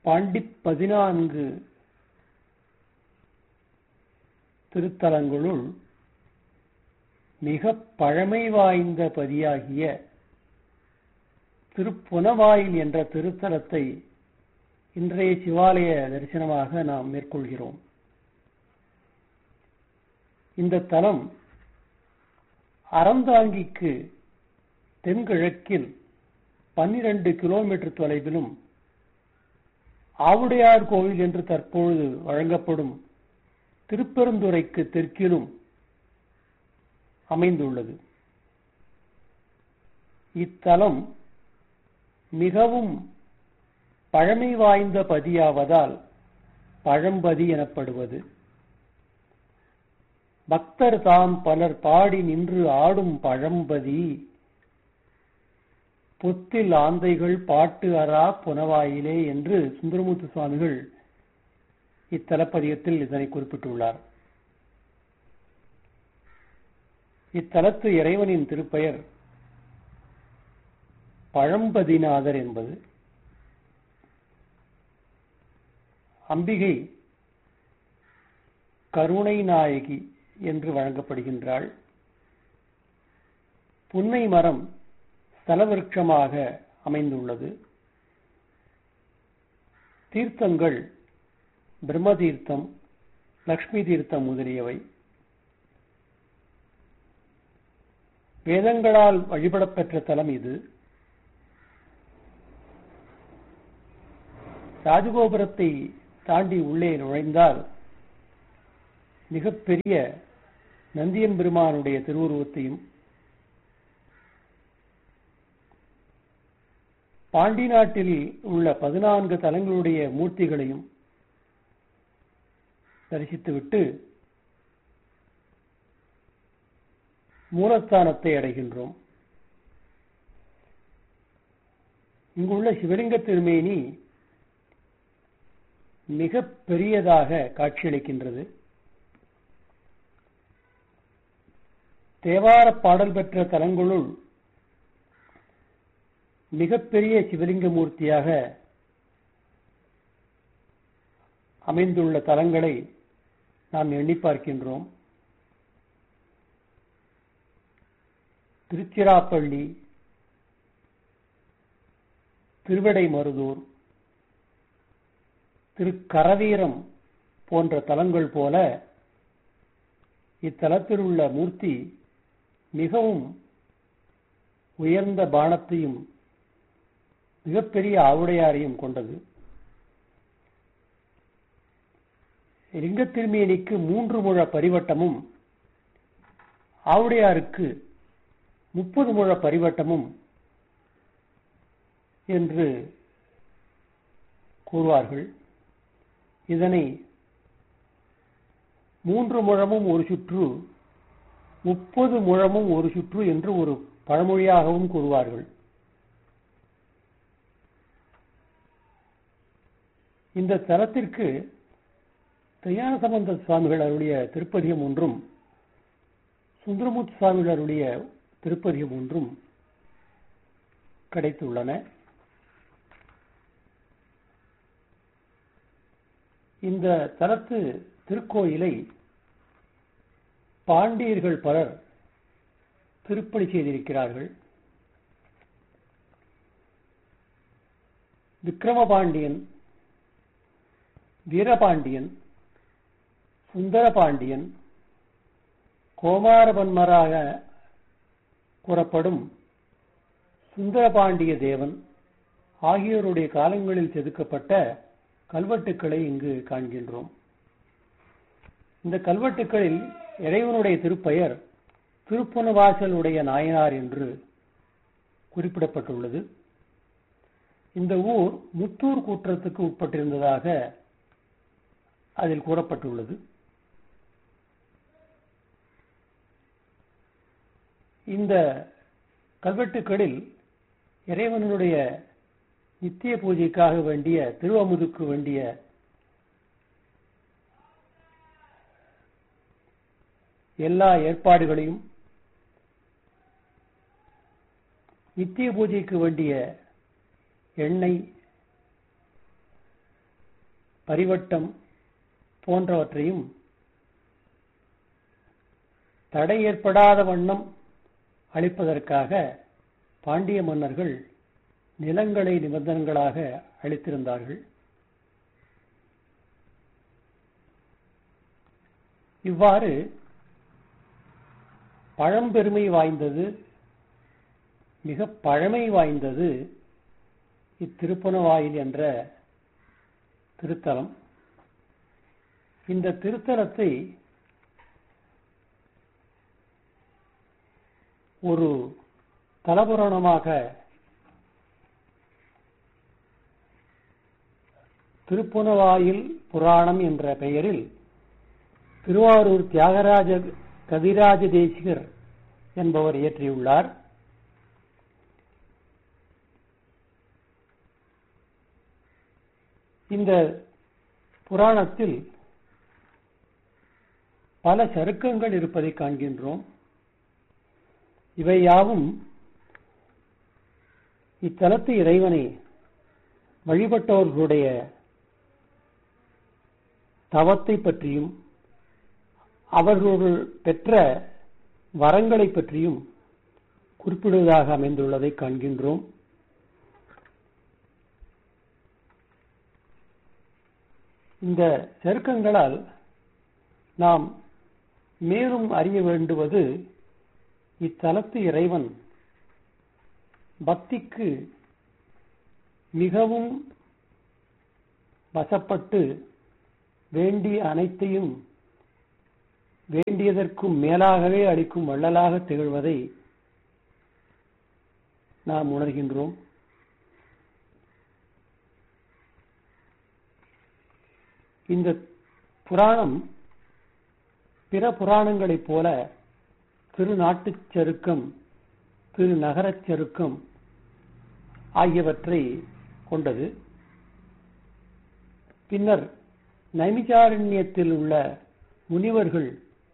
பாண்டி பதினான்கு திருத்தலங்களுள் மிக பழமை வாய்ந்த பதியாகிய திருப்புனவாயில் என்ற திருத்தலத்தை இன்றைய சிவாலய தரிசனமாக நாம் மேற்கொள்கிறோம் இந்த தலம் அறந்தாங்கிக்கு தென்கிழக்கில் பன்னிரண்டு கிலோமீட்டர் தொலைவிலும் ஆவுடையார் கோவில் என்று தற்பொழுது வழங்கப்படும் திருப்பெருந்துறைக்கு தெற்கிலும் அமைந்துள்ளது இத்தலம் மிகவும் பழமை வாய்ந்த பதியாவதால் பழம்பதி எனப்படுவது பக்தர் தாம் பலர் பாடி நின்று ஆடும் பழம்பதி பொத்தில் ஆந்தைகள் பாட்டு அரா புனவாயிலே என்று சுந்தரமூர்த்தி சுவாமிகள் இத்தலப்பதிகத்தில் இதனை குறிப்பிட்டுள்ளார் இத்தலத்து இறைவனின் திருப்பெயர் பழம்பதிநாதர் என்பது அம்பிகை கருணை நாயகி என்று வழங்கப்படுகின்றாள் புன்னை மரம் ஸ்தலவிருட்சமாக அமைந்துள்ளது தீர்த்தங்கள் பிரம்ம தீர்த்தம் லக்ஷ்மி தீர்த்தம் முதலியவை வேதங்களால் வழிபடப்பெற்ற தலம் இது ராஜகோபுரத்தை தாண்டி உள்ளே நுழைந்தால் மிகப்பெரிய நந்தியன் பெருமானுடைய திருவுருவத்தையும் பாண்டி நாட்டில் உள்ள பதினான்கு தலங்களுடைய மூர்த்திகளையும் தரிசித்துவிட்டு மூலஸ்தானத்தை அடைகின்றோம் இங்குள்ள சிவலிங்க திருமேனி மிக பெரியதாக காட்சியளிக்கின்றது தேவார பாடல் பெற்ற தலங்களுள் மிகப்பெரிய சிவலிங்க மூர்த்தியாக அமைந்துள்ள தலங்களை நாம் எண்ணி பார்க்கின்றோம் திருச்சிராப்பள்ளி திருவிடை மருதூர் திருக்கரவீரம் போன்ற தலங்கள் போல இத்தலத்தில் உள்ள மூர்த்தி மிகவும் உயர்ந்த பானத்தையும் மிகப்பெரிய ஆவுடையாரையும் கொண்டது லிங்கத்திருமேனிக்கு மூன்று முழ பரிவட்டமும் ஆவுடையாருக்கு முப்பது முழ பரிவட்டமும் என்று கூறுவார்கள் இதனை மூன்று முழமும் ஒரு சுற்று முப்பது முழமும் ஒரு சுற்று என்று ஒரு பழமொழியாகவும் கூறுவார்கள் இந்த தலத்திற்கு தையான சம்பந்த சுவாமிகள் அருடைய திருப்பதிகம் ஒன்றும் சுந்தரமூர்த்தி சுவாமிகள் அருடைய திருப்பதிகம் ஒன்றும் கிடைத்துள்ளன இந்த தலத்து திருக்கோயிலை பாண்டியர்கள் பலர் திருப்பணி செய்திருக்கிறார்கள் விக்கிரமபாண்டியன் வீரபாண்டியன் சுந்தரபாண்டியன் கோமாரபன்மராக கூறப்படும் சுந்தரபாண்டிய தேவன் ஆகியோருடைய காலங்களில் செதுக்கப்பட்ட கல்வெட்டுக்களை இங்கு காண்கின்றோம் இந்த கல்வெட்டுக்களில் இறைவனுடைய திருப்பெயர் திருப்புனவாசலுடைய நாயனார் என்று குறிப்பிடப்பட்டுள்ளது இந்த ஊர் முத்தூர் கூற்றத்துக்கு உட்பட்டிருந்ததாக அதில் கூறப்பட்டுள்ளது இந்த கல்வெட்டுக்களில் இறைவனுடைய நித்திய பூஜைக்காக வேண்டிய திருவமுதுக்கு வேண்டிய எல்லா ஏற்பாடுகளையும் நித்திய பூஜைக்கு வேண்டிய எண்ணெய் பரிவட்டம் போன்றவற்றையும் தடை ஏற்படாத வண்ணம் அளிப்பதற்காக பாண்டிய மன்னர்கள் நிலங்களை நிபந்தனைகளாக அளித்திருந்தார்கள் இவ்வாறு பழம்பெருமை வாய்ந்தது மிக பழமை வாய்ந்தது இத்திருப்பனவாயில் என்ற திருத்தலம் இந்த திருத்தலத்தை ஒரு தலபுராணமாக திருப்புனவாயில் புராணம் என்ற பெயரில் திருவாரூர் தியாகராஜ கவிராஜ தேசிகர் என்பவர் இயற்றியுள்ளார் இந்த புராணத்தில் பல சருக்கங்கள் இருப்பதை காண்கின்றோம் இவை யாவும் இத்தலத்து இறைவனை வழிபட்டவர்களுடைய தவத்தை பற்றியும் அவர்கள் பெற்ற வரங்களை பற்றியும் குறிப்பிடுவதாக அமைந்துள்ளதை காண்கின்றோம் இந்த செருக்கங்களால் நாம் மேலும் அறிய வேண்டுவது இத்தலத்து இறைவன் பக்திக்கு மிகவும் வசப்பட்டு வேண்டிய அனைத்தையும் வேண்டியதற்கும் மேலாகவே அளிக்கும் வள்ளலாக திகழ்வதை நாம் உணர்கின்றோம் இந்த புராணம் பிற புராணங்களைப் போல திருநாட்டுச் சருக்கம் திருநகரச் சருக்கம் ஆகியவற்றை கொண்டது பின்னர் நைமிச்சாரண்யத்தில் உள்ள முனிவர்கள்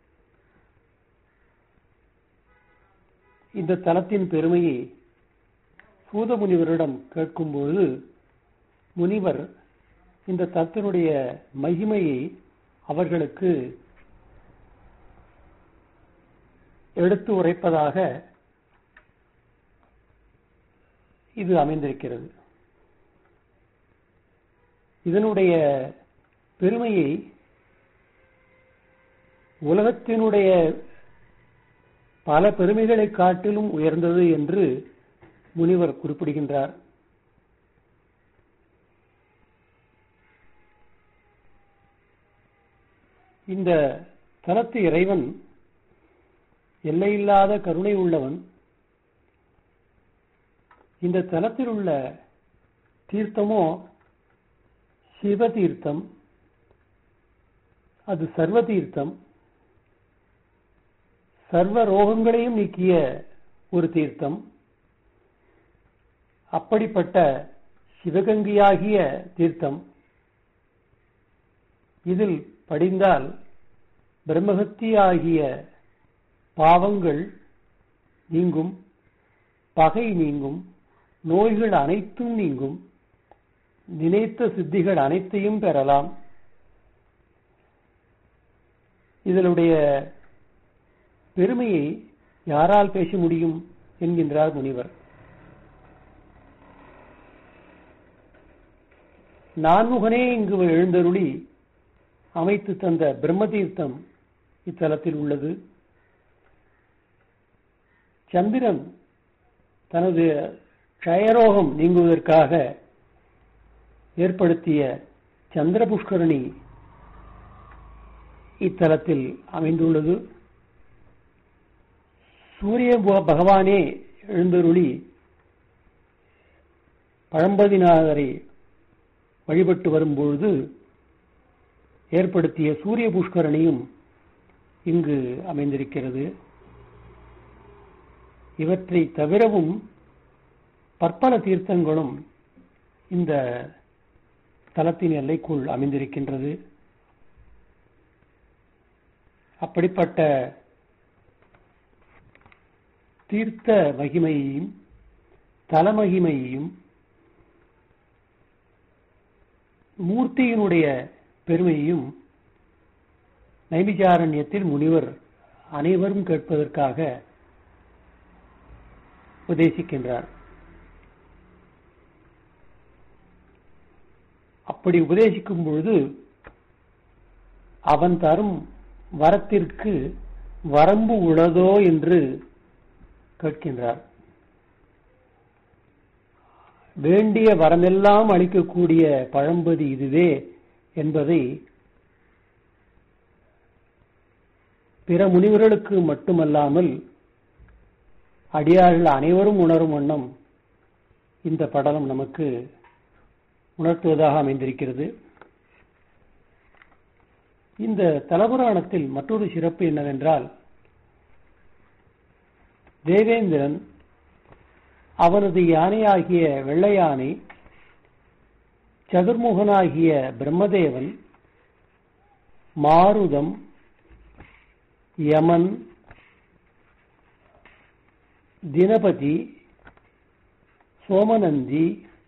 இந்த தலத்தின் பெருமையை சூத முனிவரிடம் கேட்கும்போது முனிவர் இந்த தலத்தினுடைய மகிமையை அவர்களுக்கு எடுத்து உரைப்பதாக இது அமைந்திருக்கிறது இதனுடைய பெருமையை உலகத்தினுடைய பல பெருமைகளை காட்டிலும் உயர்ந்தது என்று முனிவர் குறிப்பிடுகின்றார் இந்த தலத்து இறைவன் எல்லையில்லாத கருணை உள்ளவன் இந்த தலத்தில் உள்ள தீர்த்தமோ சிவ தீர்த்தம் அது சர்வ தீர்த்தம் சர்வ ரோகங்களையும் நீக்கிய ஒரு தீர்த்தம் அப்படிப்பட்ட சிவகங்கியாகிய தீர்த்தம் இதில் படிந்தால் பிரம்மகத்தியாகிய பாவங்கள் நீங்கும் பகை நீங்கும் நோய்கள் அனைத்தும் நீங்கும் நினைத்த சித்திகள் அனைத்தையும் பெறலாம் இதனுடைய பெருமையை யாரால் பேச முடியும் என்கின்றார் முனிவர் நான்முகனே இங்கு எழுந்தருளி அமைத்து தந்த பிரம்ம தீர்த்தம் இத்தலத்தில் உள்ளது சந்திரன் தனது க்ஷயரோகம் நீங்குவதற்காக ஏற்படுத்திய சந்திர புஷ்கரணி இத்தலத்தில் அமைந்துள்ளது சூரிய பகவானே எழுந்தருளி பழம்பதிநாதரை வழிபட்டு வரும்பொழுது ஏற்படுத்திய சூரிய புஷ்கரணியும் இங்கு அமைந்திருக்கிறது இவற்றை தவிரவும் பற்பல தீர்த்தங்களும் இந்த தலத்தின் எல்லைக்குள் அமைந்திருக்கின்றது அப்படிப்பட்ட தீர்த்த மகிமையையும் தலமகிமையையும் மூர்த்தியினுடைய பெருமையையும் நைமிச்சாரண்யத்தில் முனிவர் அனைவரும் கேட்பதற்காக உபதேசிக்கின்றார் அப்படி உபதேசிக்கும் பொழுது அவன் தரும் வரத்திற்கு வரம்பு உள்ளதோ என்று கேட்கின்றார் வேண்டிய வரமெல்லாம் அளிக்கக்கூடிய பழம்பதி இதுவே என்பதை பிற முனிவர்களுக்கு மட்டுமல்லாமல் அடியார்கள் அனைவரும் உணரும் வண்ணம் இந்த படலம் நமக்கு உணர்த்துவதாக அமைந்திருக்கிறது இந்த தலபுராணத்தில் மற்றொரு சிறப்பு என்னவென்றால் தேவேந்திரன் அவனது யானையாகிய வெள்ளை யானை சதுர்முகனாகிய பிரம்மதேவன் மாருதம் யமன் தினபதி சோமநந்தி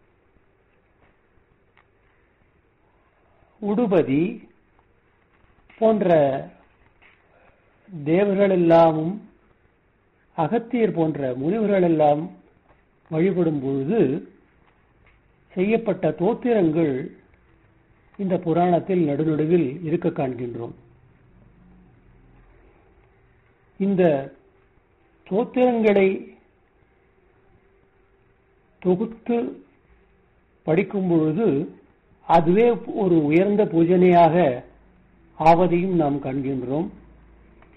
உடுபதி போன்ற தேவர்கள் எல்லாமும் அகத்தியர் போன்ற முனிவர்கள் எல்லாம் வழிபடும் பொழுது செய்யப்பட்ட தோத்திரங்கள் இந்த புராணத்தில் நடுநடுவில் இருக்க காண்கின்றோம் இந்த தோத்திரங்களை தொகுத்து படிக்கும் பொழுது அதுவே ஒரு உயர்ந்த பூஜனையாக ஆவதையும் நாம் காண்கின்றோம்